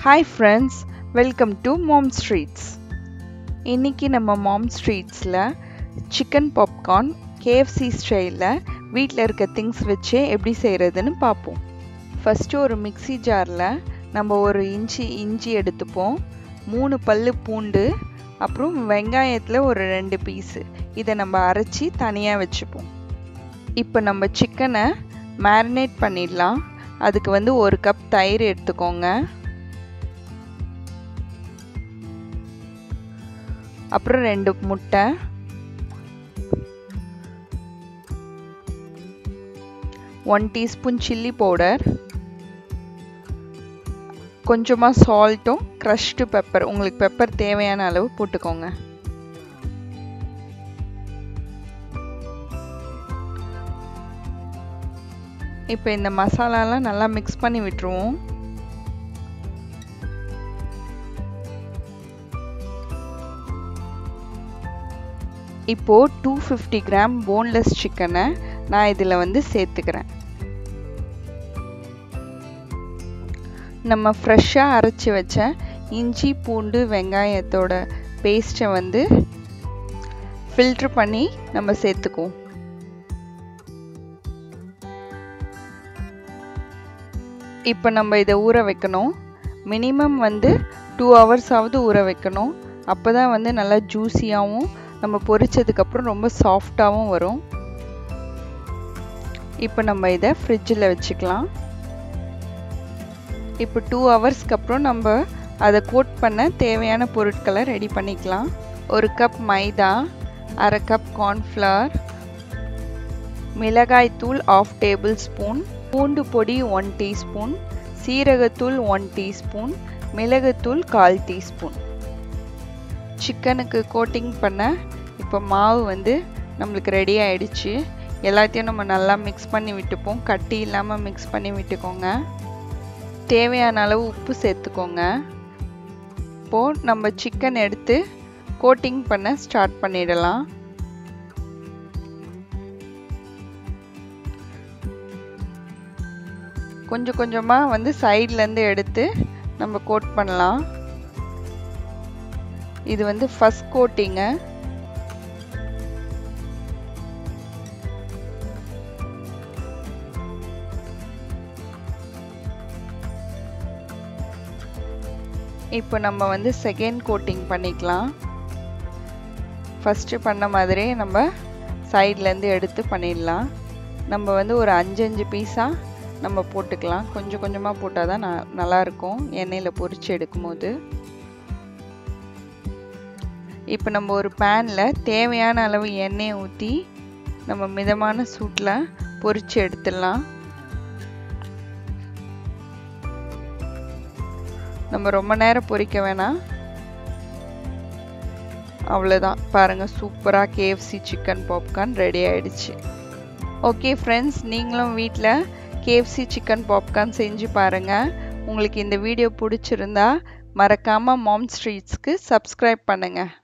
hi friends welcome to mom streets இன்றைக்கி நம்ம mom ஸ்ட்ரீட்ஸில் சிக்கன் பாப்கார்ன் கேஎஃப்சி ஸ்டைலில் வீட்டில் இருக்க திங்ஸ் வச்சு எப்படி செய்கிறதுன்னு பார்ப்போம் ஃபஸ்ட்டு ஒரு மிக்சி ஜாரில் நம்ம ஒரு இஞ்சி இஞ்சி எடுத்துப்போம் மூணு பல் பூண்டு அப்புறம் வெங்காயத்தில் ஒரு ரெண்டு பீஸு இதை நம்ம அரைச்சி தனியாக வச்சுப்போம் இப்போ நம்ம சிக்கனை மேரினேட் பண்ணிடலாம் அதுக்கு வந்து ஒரு கப் தயிர் எடுத்துக்கோங்க அப்புறம் ரெண்டு முட்டை ஒன் டீஸ்பூன் சில்லி பவுடர் கொஞ்சமாக சால்ட்டும் க்ரஷ்டு பெப்பர் உங்களுக்கு பெப்பர் தேவையான அளவு போட்டுக்கோங்க இப்போ இந்த மசாலாலாம் நல்லா மிக்ஸ் பண்ணி விட்டுருவோம் இப்போது டூ ஃபிஃப்டி கிராம் போன்லெஸ் சிக்கனை நான் இதில் வந்து சேர்த்துக்கிறேன் நம்ம ஃப்ரெஷ்ஷாக அரைச்சி வச்ச இஞ்சி பூண்டு வெங்காயத்தோட பேஸ்ட்டை வந்து ஃபில்ட்ரு பண்ணி நம்ம சேர்த்துக்குவோம் இப்போ நம்ம இதை ஊற வைக்கணும் மினிமம் வந்து டூ ஹவர்ஸாவது ஊற வைக்கணும் அப்போ தான் வந்து நல்லா ஜூஸியாகவும் நம்ம பொரிச்சதுக்கப்புறம் ரொம்ப சாஃப்டாகவும் வரும் இப்போ நம்ம இதை ஃப்ரிட்ஜில் வச்சுக்கலாம் இப்போ டூ ஹவர்ஸ்க்கு அப்புறம் நம்ம அதை கோட் பண்ண தேவையான பொருட்களை ரெடி பண்ணிக்கலாம் ஒரு கப் மைதா அரை கப் கார்ன்ஃப்ளவர் மிளகாய்த்தூள் ஆஃப் டேபிள் ஸ்பூன் பூண்டு பொடி ஒன் டீஸ்பூன் சீரகத்தூள் ஒன் டீஸ்பூன் மிளகுத்தூள் கால் டீஸ்பூன் சிக்கனுக்கு கோட்டிங் பண்ண இப்போ மாவு வந்து நம்மளுக்கு ரெடி ஆயிடுச்சு எல்லாத்தையும் நம்ம நல்லா மிக்ஸ் பண்ணி விட்டுப்போம் கட்டி இல்லாமல் மிக்ஸ் பண்ணி விட்டுக்கோங்க தேவையான அளவு உப்பு சேர்த்துக்கோங்க இப்போது நம்ம சிக்கன் எடுத்து கோட்டிங் பண்ண ஸ்டார்ட் பண்ணிடலாம் கொஞ்சம் கொஞ்சமாக வந்து சைட்லேருந்து எடுத்து நம்ம கோட் பண்ணலாம் இது வந்து ஃபஸ்ட் கோட்டிங்க இப்போ நம்ம வந்து செகண்ட் கோட்டிங் பண்ணிக்கலாம் ஃபஸ்ட்டு பண்ண மாதிரியே நம்ம சைட்லேருந்து எடுத்து பண்ணிடலாம் நம்ம வந்து ஒரு அஞ்சு அஞ்சு பீஸாக நம்ம போட்டுக்கலாம் கொஞ்சம் கொஞ்சமாக போட்டால் தான் ந நல்லாயிருக்கும் எண்ணெயில் பொரித்து எடுக்கும்போது இப்போ நம்ம ஒரு பேனில் தேவையான அளவு எண்ணெயை ஊற்றி நம்ம மிதமான சூட்டில் பொரித்து எடுத்துடலாம் நம்ம ரொம்ப நேரம் பொரிக்க வேணாம் அவ்வளோதான் பாருங்கள் சூப்பராக கேஎஃப்சி சிக்கன் பாப்கார்ன் ரெடி ஆயிடுச்சு ஓகே ஃப்ரெண்ட்ஸ் நீங்களும் வீட்டில் கேஎஃப்சி சிக்கன் பாப்கார்ன் செஞ்சு பாருங்கள் உங்களுக்கு இந்த வீடியோ பிடிச்சிருந்தா மறக்காமல் மாம் ஸ்ட்ரீட்ஸ்க்கு சப்ஸ்கிரைப் பண்ணுங்கள்